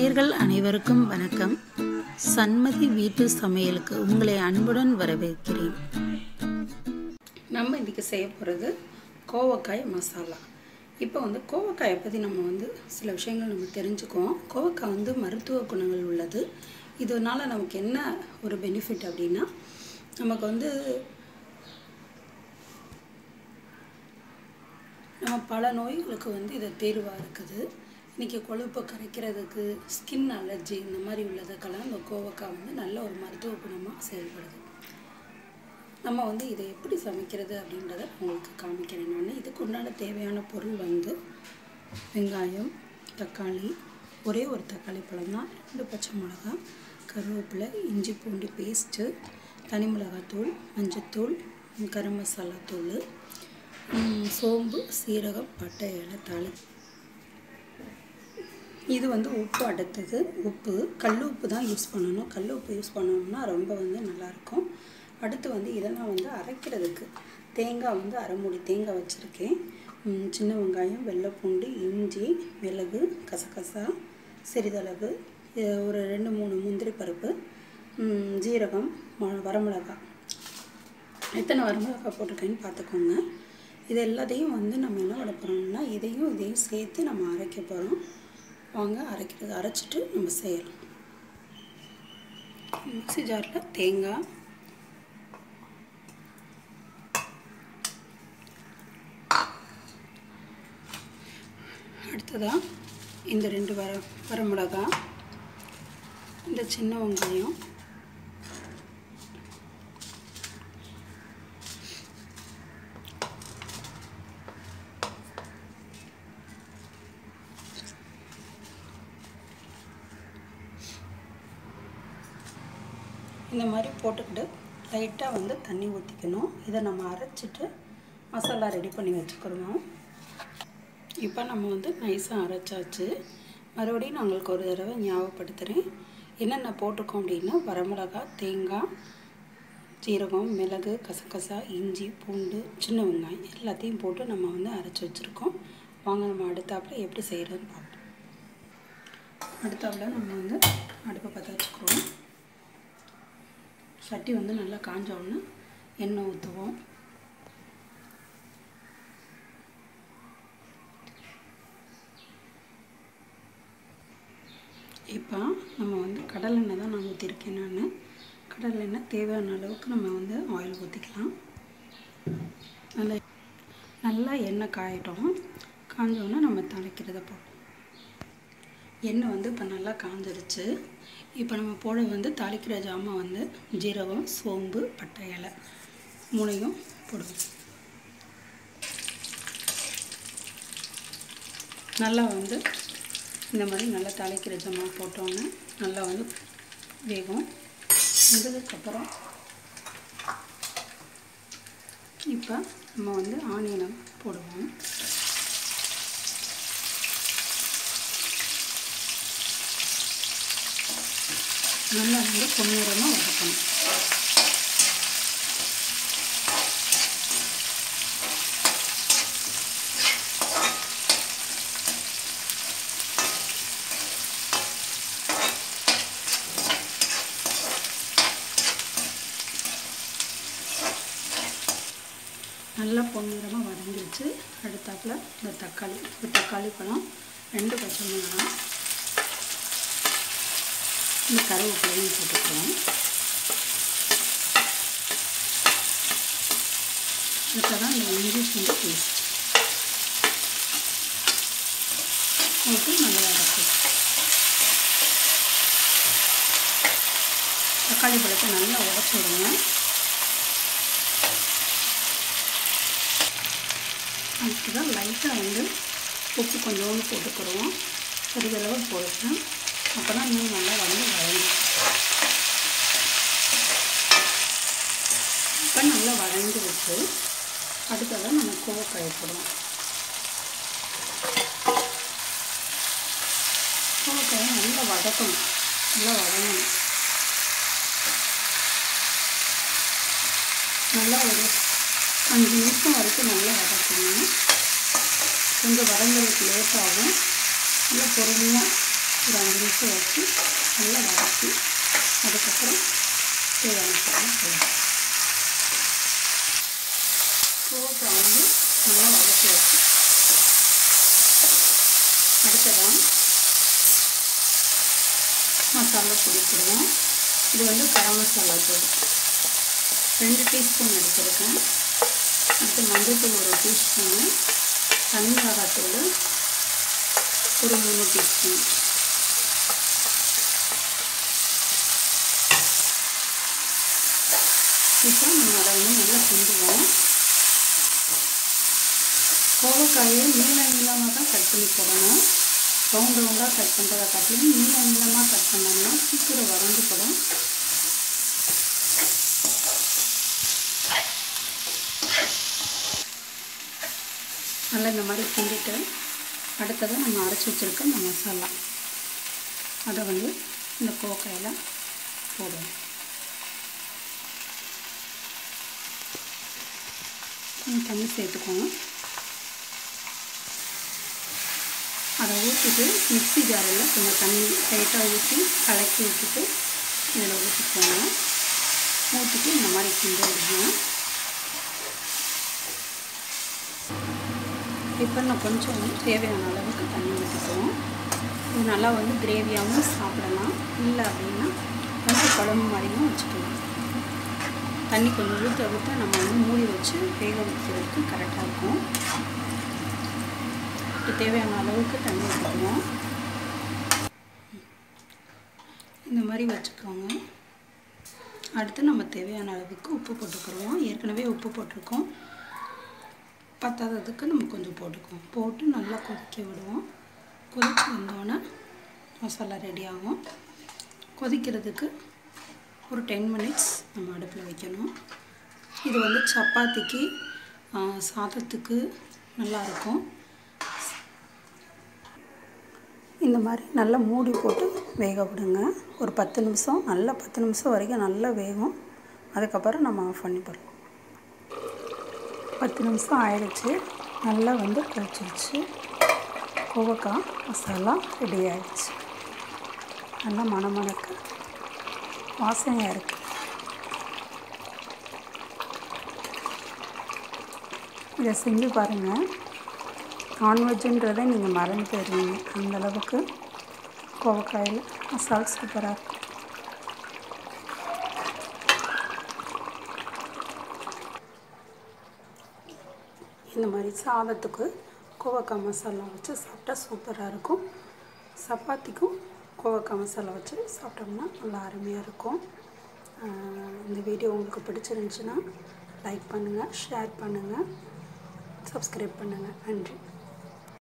நேயர்கள் அனைவருக்கும் வணக்கம் சன்மதி வீட்டு சமையலுக்கு உங்களை அன்புடன் வரவேற்கிறேன் நம்ம இன்றைக்கி செய்ய போகிறது கோவக்காய் மசாலா இப்போ வந்து கோவக்காயை பற்றி நம்ம வந்து சில விஷயங்கள் நம்ம தெரிஞ்சுக்குவோம் கோவக்காய் வந்து மருத்துவ குணங்கள் உள்ளது இதனால் நமக்கு என்ன ஒரு பெனிஃபிட் அப்படின்னா நமக்கு வந்து நம்ம பல நோய்களுக்கு வந்து இது தீர்வாக இருக்குது இன்றைக்கி கொழுப்பை கரைக்கிறதுக்கு ஸ்கின் அலர்ஜி இந்த மாதிரி உள்ளதுக்கெல்லாம் இந்த கோவக்காய் வந்து நல்ல ஒரு மருத்துவ குணமாக செயல்படுது நம்ம வந்து இதை எப்படி சமைக்கிறது அப்படின்றத உங்களுக்கு காமிக்கிறேன் நான் இதுக்கு உண்டான தேவையான பொருள் வந்து வெங்காயம் தக்காளி ஒரே ஒரு தக்காளி பழம் தான் ரெண்டு பச்சை மிளகா கருவேப்பிலை இஞ்சி பூண்டு பேஸ்ட்டு தனி மிளகாத்தூள் மஞ்சத்தூள் கரம் மசாலா தூள் சோம்பு சீரகம் பட்டை இலை தாளி இது வந்து உப்பு அடுத்தது உப்பு கல் உப்பு தான் யூஸ் பண்ணணும் கல் உப்பு யூஸ் பண்ணணும்னா ரொம்ப வந்து நல்லாயிருக்கும் அடுத்து வந்து இதெல்லாம் வந்து அரைக்கிறதுக்கு தேங்காய் வந்து அரைமுடி தேங்காய் வச்சுருக்கேன் சின்ன வெங்காயம் வெள்ளைப்பூண்டு இஞ்சி மிளகு கசகசா சிறிதளவு ஒரு ரெண்டு மூணு முந்திரி பருப்பு ஜீரகம் வரமிளகாய் எத்தனை வரமிளகாய் போட்டிருக்கேன்னு பார்த்துக்கோங்க இது எல்லாத்தையும் வந்து நம்ம என்ன பண்ண போகிறோம்னா இதையும் இதையும் சேர்த்து நம்ம அரைக்க போகிறோம் வாங்க அரைக்கிறது அரைச்சிட்டு நம்ம செய்யலாம் மிக்சி ஜாரில் தேங்காய் அடுத்ததாக இந்த ரெண்டு வர வரமிளகா இந்த சின்ன வெங்காயம் இந்த மாதிரி போட்டுக்கிட்டு லைட்டாக வந்து தண்ணி ஊற்றிக்கணும் இதை நம்ம அரைச்சிட்டு மசாலா ரெடி பண்ணி வச்சுக்கிறோம் இப்போ நம்ம வந்து நைஸாக அரைச்சாச்சு மறுபடியும் நான் உங்களுக்கு ஒரு தடவை ஞாபகப்படுத்துகிறேன் என்னென்ன போட்டிருக்கோம் அப்படின்னா வரமிளகா தேங்காய் ஜீரகம் மிளகு கசகசா இஞ்சி பூண்டு சின்ன வெங்காயம் எல்லாத்தையும் போட்டு நம்ம வந்து அரைச்சி வச்சுருக்கோம் வாங்க நம்ம அடுத்தாப்பில் எப்படி செய்கிறதுன்னு பார்ப்போம் அடுத்தாப்பில் நம்ம வந்து அடுப்பை பற்ற வச்சுக்கிறோம் சட்டி வந்து நல்லா காஞ்ச உடனே எண்ணெய் ஊற்றுவோம் இப்போ நம்ம வந்து கடலெண்ணெய் தான் நான் ஊற்றிருக்கேன் நான் கடலெண்ணெய் தேவையான அளவுக்கு நம்ம வந்து ஆயில் ஊற்றிக்கலாம் நல்லா நல்லா எண்ணெய் காயட்டும் காஞ்சோடனே நம்ம தாளிக்கிறத போடுவோம் எண்ணெய் வந்து இப்போ நல்லா காஞ்சிருச்சு இப்போ நம்ம போட வந்து தாளிக்கிற ஜாமான் வந்து ஜீரகம் சோம்பு பட்டை இலை மூணையும் போடுவோம் நல்லா வந்து இந்த மாதிரி நல்லா தாளிக்கிற ஜாமான் போட்டோன்னே நல்லா வந்து வேகும் வெந்ததுக்கப்புறம் இப்போ நம்ம வந்து ஆனியனை போடுவோம் நல்லா வந்து பொன்னிறமாக வதக்கணும் நல்லா பொன்னிறமாக வதங்கிடுச்சு அடுத்தாப்பில் இந்த தக்காளி இந்த தக்காளி பழம் ரெண்டு பச்சை மிளகாய் இந்த கருவேப்பிலையும் போட்டுக்கிறோம் அடுத்ததான் இந்த இஞ்சி பூண்டு பேஸ்ட் போட்டு நல்லா வதக்கும் தக்காளி பழத்தை நல்லா உடச்சி விடுங்க அடுத்ததான் லைட்டாக வந்து உப்பு கொஞ்சோண்டு போட்டுக்கிறோம் சிறிதளவு போட்டுட்டேன் அப்போ தான் இன்னும் நல்லா வந்து வதங்கும் இப்போ நல்லா வதங்கி வச்சு அடுத்ததான் நம்ம கோவக்காயை போடுவோம் கோவக்காயை நல்லா வதக்கணும் நல்லா வதங்கணும் நல்லா ஒரு அஞ்சு நிமிஷம் வரைக்கும் நல்லா வதக்கணும் கொஞ்சம் வதங்கிறதுக்கு லேட் ஆகும் நல்லா பொறுமையாக ஒரு அஞ்சு நிமிஷம் வச்சு நல்லா வதக்கி அதுக்கப்புறம் தேவையான பொருள் போடணும் கோவக்காய் வந்து நல்லா வதக்கி வச்சு அடுத்ததான் மசாலா பொடி போடுவோம் இது வந்து கரம் மசாலா தூள் ரெண்டு டீஸ்பூன் எடுத்துருக்கேன் அடுத்து மஞ்சள்தூள் ஒரு டீஸ்பூனு தனி மிளகாத்தூள் ஒரு மூணு டீஸ்பூன் இப்போ நம்ம அதை வந்து நல்லா கிண்டுவோம் கோவக்காயை நீள நீளமாக தான் கட் பண்ணி போடணும் ரவுண்ட் ரவுண்டாக கட் பண்ணுறதை காட்டிலும் நீள நீளமாக கட் பண்ணோம்னா சீக்கிரம் வறண்டு போடும் நல்லா இந்த மாதிரி கிண்டிட்டு அடுத்ததாக நம்ம அரைச்சி வச்சுருக்க இந்த மசாலா அதை வந்து இந்த கோவக்காயில் போடுவோம் கொஞ்சம் தண்ணி சேர்த்துக்கோங்க அதை ஊற்றிட்டு மிக்ஸி ஜாரில் கொஞ்சம் தண்ணி லைட்டாக ஊற்றி கலக்கி விட்டுட்டு இதில் ஊற்றிக்கோங்க ஊற்றிட்டு இந்த மாதிரி கிண்டி விடுங்க இப்போ நான் கொஞ்சம் தேவையான அளவுக்கு தண்ணி ஊற்றிக்குவோம் இது நல்லா வந்து கிரேவியாகவும் சாப்பிடலாம் இல்லை அப்படின்னா கொஞ்சம் குழம்பு மாதிரியும் வச்சுக்கலாம் தண்ணி கொஞ்சம் ஊற்ற ஊற்ற நம்ம வந்து மூடி வச்சு வேக வைக்கிறதுக்கு கரெக்டாக இருக்கும் இப்போ தேவையான அளவுக்கு தண்ணி ஊற்றிக்குவோம் இந்த மாதிரி வச்சுக்கோங்க அடுத்து நம்ம தேவையான அளவுக்கு உப்பு போட்டுக்கிறோம் ஏற்கனவே உப்பு போட்டிருக்கோம் பத்தாததுக்கு நம்ம கொஞ்சம் போட்டுக்குவோம் போட்டு நல்லா கொதிக்க விடுவோம் கொதிச்சு வந்தோடனே மசாலா ரெடி ஆகும் கொதிக்கிறதுக்கு ஒரு டென் மினிட்ஸ் நம்ம அடுப்பில் வைக்கணும் இது வந்து சப்பாத்திக்கு சாதத்துக்கு நல்லாயிருக்கும் இந்த மாதிரி நல்லா மூடி போட்டு வேக விடுங்க ஒரு பத்து நிமிஷம் நல்லா பத்து நிமிஷம் வரைக்கும் நல்லா வேகும் அதுக்கப்புறம் நம்ம ஆஃப் பண்ணி போடலாம் பத்து நிமிஷம் ஆயிடுச்சு நல்லா வந்து கொதிச்சிருச்சு கோவக்காய் மசாலா ரெடி ஆயிடுச்சு நல்லா மணமணக்க வாசனையாக இருக்குது இதை செஞ்சு பாருங்கள் நான்வெஜ்ஜுன்றதை நீங்கள் மறந்து போயிடுவீங்க அந்தளவுக்கு கோவக்காயில் மசால் சூப்பராக இருக்கும் இந்த மாதிரி சாதத்துக்கு கோவக்காய் மசாலா வச்சு சாப்பிட்டா சூப்பராக இருக்கும் சப்பாத்திக்கும் கோவக்காய் மசாலா வச்சு சாப்பிட்டோம்னா நல்லா அருமையாக இருக்கும் இந்த வீடியோ உங்களுக்கு பிடிச்சிருந்துச்சுன்னா லைக் பண்ணுங்கள் ஷேர் பண்ணுங்கள் சப்ஸ்கிரைப் பண்ணுங்கள் நன்றி